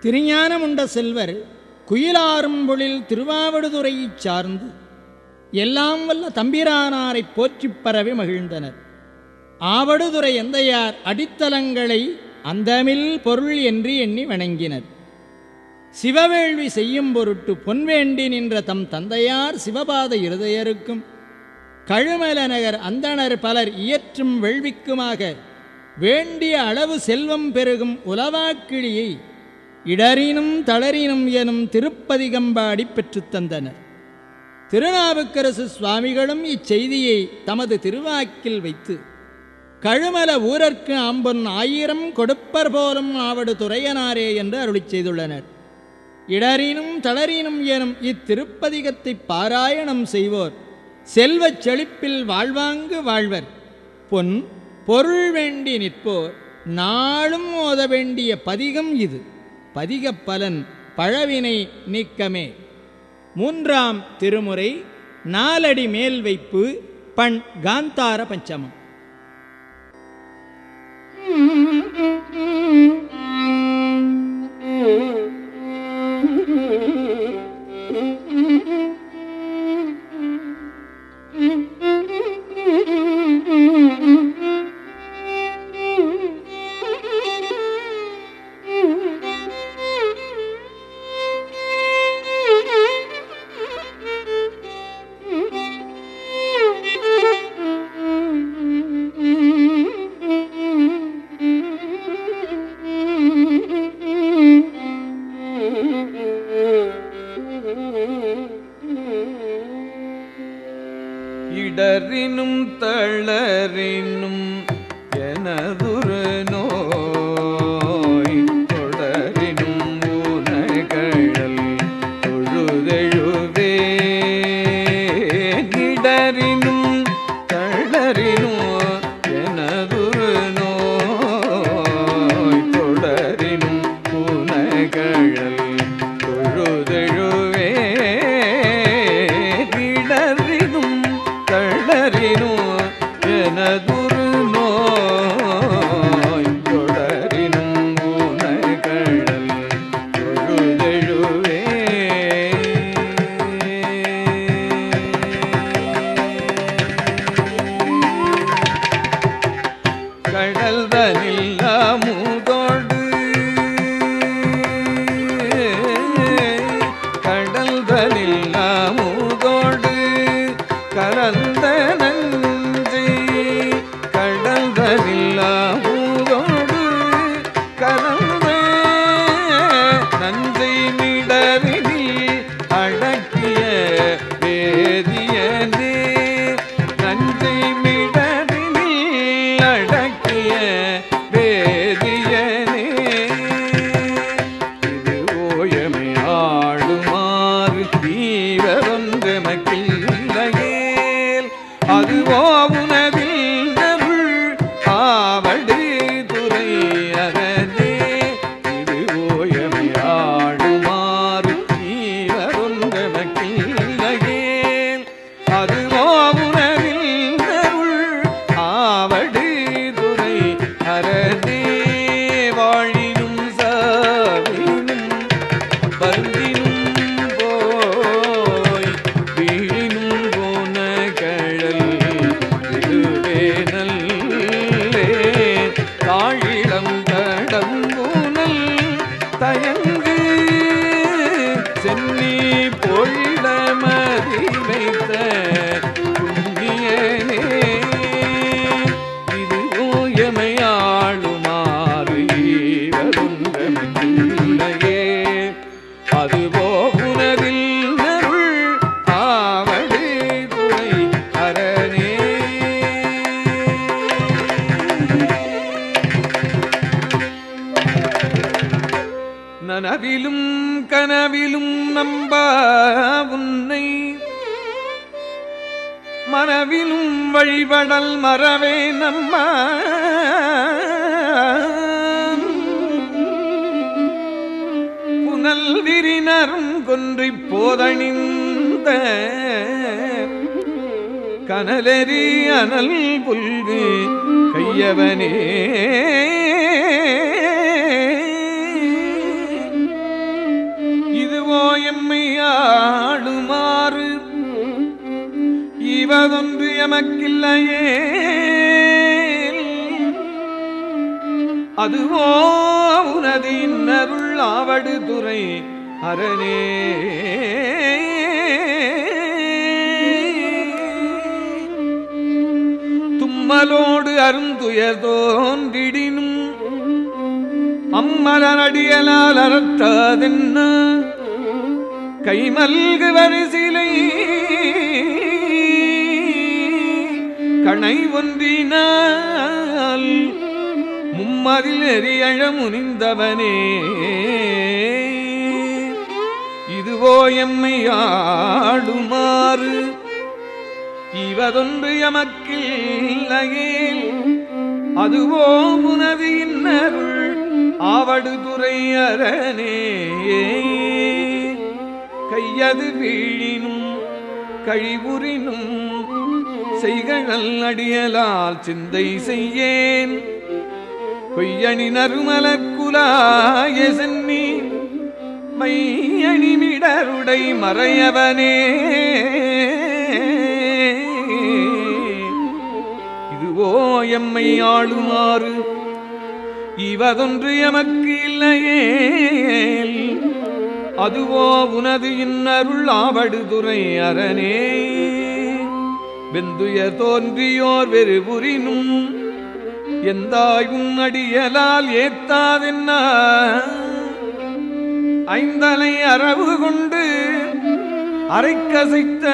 திருஞானமுண்ட செல்வர் குயிலாரும்பொழில் திருவாவடுதுறையைச் சார்ந்து எல்லாம் வல்ல தம்பிரானாரைப் போற்றிப் பரவி மகிழ்ந்தனர் ஆவடுதுறை எந்தையார் அடித்தலங்களை அந்தமில் பொருள் என்று எண்ணி வணங்கினர் சிவவேள்வி செய்யும் பொருட்டு பொன்வேண்டி நின்ற தம் தந்தையார் சிவபாத இருதயருக்கும் கழுமல நகர் அந்தணர் பலர் இயற்றும் வேள்விக்குமாக வேண்டிய அளவு செல்வம் பெருகும் உலவாக்கிழியை இடரினும் தளரினும் எனும் திருப்பதிகம்பாடி பெற்றுத் தந்தனர் திருநாவுக்கரசு சுவாமிகளும் இச்செய்தியை தமது திருவாக்கில் வைத்து கழுமல ஊரர்க்கு ஆம்பொன் ஆயிரம் கொடுப்பர் போலும் ஆவடு துறையனாரே என்று அருளிச் செய்துள்ளனர் இடரினும் தளரினும் எனும் இத்திருப்பதிகத்தை பாராயணம் செய்வோர் செல்வச் செழிப்பில் வாழ்வாங்கு வாழ்வர் பொன் பொருள் வேண்டி நிற்போர் நாளும் ஓத வேண்டிய பதிகம் இது பதிகப் பலன் பழவினை நீக்கமே மூன்றாம் திருமுறை நாலடி மேல் வைப்பு பண் காந்தார பஞ்சமம் இடரினும் தளரினும் எனதுரு நோய் தொடரினும் ஊனகழல் தொழுதெழுவே இடரினும் தளரினும் எனதுரு நோய் தொடரினும் ஊனகழல் தொழுதெழுவே இடரினும் தளரினும் எனதுரு நோய் தொடரினும் ஊனகழல் தொழுதெழுவே கடல் தனில் அமுதோடு கடல் தனில் அமுதோடு கலந்த நஞ்சை கடல் தனில் அமுதோடு கலந்த நஞ்சை நிடரினில் அடக்கிய வேதியனே நஞ்சை மிடரினில் அடக்கிய வேதியனே இது ஓயமை ஆடுமாறு தீவரொன்று மக்கில்லையேல் அதுவோ உனதில் நருள் ஆவடு துறை அரணே இது ஓயமை ஆடுமாறு தீவரொன்று மக்கில்லையேல் அதுவோ உனதில் நருள் ஆவடு துறை அரணே வாழினும் சாவினும் பருந்தினும் போய் வீழினும் போன கழல் இதுவே நல்லே தாழிடம் கடம்பூனல் தயங்கு சென்னி பொழிட மதி வைத்த புண்ணியனே இது ஓயமையாளுமாறு வருந்தமையே அதுவோ உனதில் நருள் ஆவடு துணை அரணே நனவிலும் கனவிலும் நம்ப உன்னை மனவிலும் வழிபடல் மறவே நம்ம புனல் விரினரும் கொன்றை போதணிந்த கனலெறி அனல் புல்கு கையவனே அதுவோ உனது இன்னருள் ஆவடு துறை அரணே தும்மலோடு அருந்துயர் தோன்றிடினும் அம்மலனடியலால் அறத்தாதென்ன கைமல்கு வரிசிலை கணை ஒன்றினால் மும்மதில் எரியழ முனிந்தவனே இதுவோ எம்மை ஆடுமாறு இவதொன்று எமக்கில்லையேல் அதுவோ உனது இன்னருள் ஆவடு துறை அரணே கையது வீழினும் கழிவுறினும் செய்கழல் அடியலால் சிந்தை செய்யேன் கொய்யணி நறுமலக்குலாய சென்னி மையணிமிடருடை மறையவனே இதுவோ எம்மை ஆளுமாறு இவதொன்று எமக்கு இல்லையே அதுவோ உனது இன்னருள் ஆவடுதுறை அரணே வெந்துயர் தோன்றியோர் வெறுபுரினும் எந்தாய் உன்னடியலால் ஏத்தாதென்ன ஐந்தலை அரவு கொண்டு அரைக்கசைத்த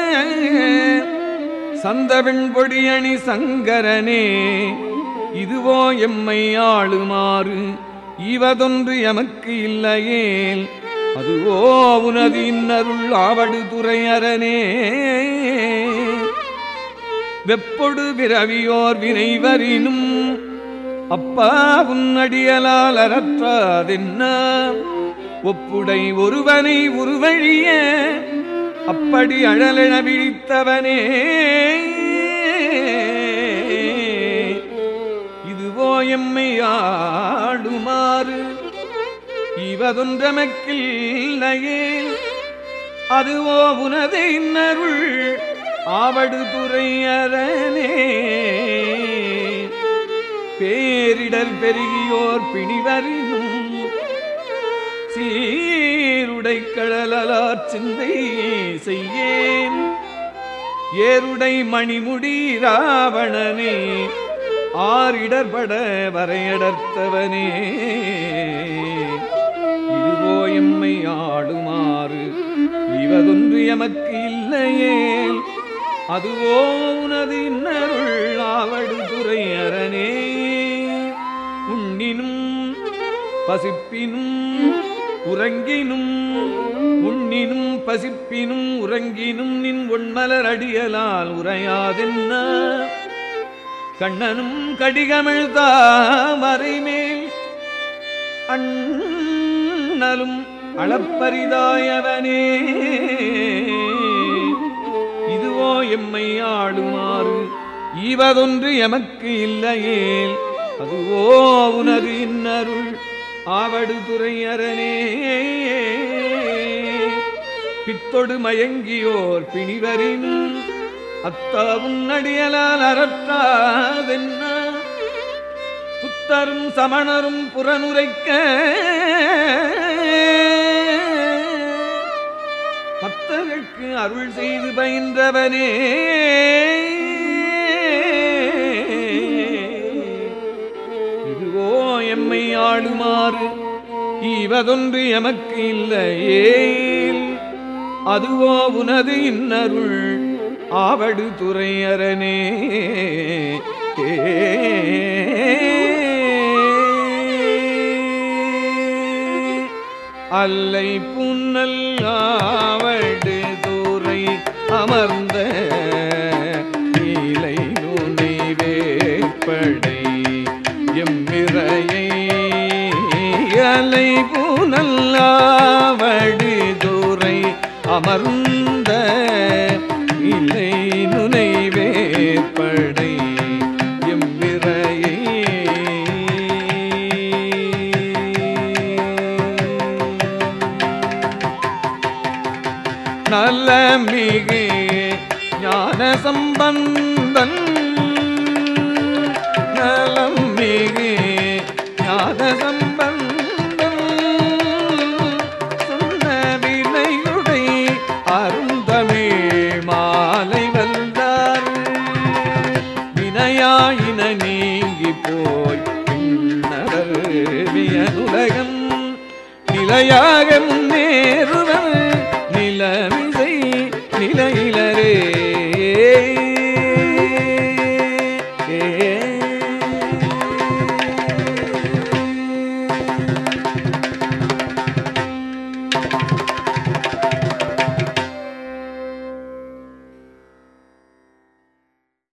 சந்தவெண் பொடியணி சங்கரனே இதுவோ எம்மை ஆளுமாறு இவதொன்று எமக்கு இல்லையேல் அதுவோ உனது இன்னருள் ஆவடு துறையரனே வெப்பொடு பிறவியோர் வினைவரினும் அப்பா உன்னடியலால் அறற்றாதென்ன ஒப்புடை ஒருவனை உருவழிய அப்படி அழலென விழித்தவனே இதுவோ எம்மை ஆடுமாறு இவதொன்றமக்கில்லையே அதுவோ உனது இன்னருள் ஆவடு துறையரனே பேரிடர் பெருகியோர் பிணிவரினும் சீருடை கடலார் சிந்தை செய்யேன் ஏருடை மணிமுடி ராவணனே ஆரிடர்பட வரையடர்த்தவனே இதுவோ எம்மை ஆடுமாறு இவதொன்று எமக்கு இல்லையேல் அதுவோ உனது இன்னருள் ஆவடு துறை அரணே உண்ணினும் பசிப்பினும் உறங்கினும் உண்ணினும் பசிப்பினும் உறங்கினும் நின் ஒன்மலர் அடியலால் உரையாதென்ன கண்ணனும் கடிகமிழ் தாமரைமேல் அண்ணலும் அளப்பரிதாயவனே இதுவோ எம்மை ஆளுமாறு ஈவதொன்று எமக்கு இல்லையேல் அதுவோ உனது இன்னருள் ஆவடு துறையரனே பித்தொடு மயங்கியோர் பிணிவரின் அத்தாவும் நடியலால் அறற்றாதென்ன புத்தரும் சமணரும் புறனுரைக்க பக்தர்களுக்கு அருள் செய்து பயின்றவனே இதுவோ எம்மை ஆளுமாறு இவதொன்று எமக்கு இல்லையே அதுவோ உனது இன்னருள் ஆவடு துறையரனே அல்லை புன்னல் ஆவடு துறை அமர்ந்த நீலை நுனை வேப்படை எம்மிரையை அலை புனல் ஆவடு துறை அமர்ந்த இலை நுனை வேப்படை எம்மிரையை நல்ல மிகு ஞான சம்பந்தன் நலம் மிகு சம்பந்தம் சொன்ன வினையுடை அருந்தமிழ் மாலை வந்தார் வினையாயின நீங்கி போய் பின்னரர் வியனுலகம் நிலையாக முன்னேறுவர் நிலமிசை நிலையிலரே ஏ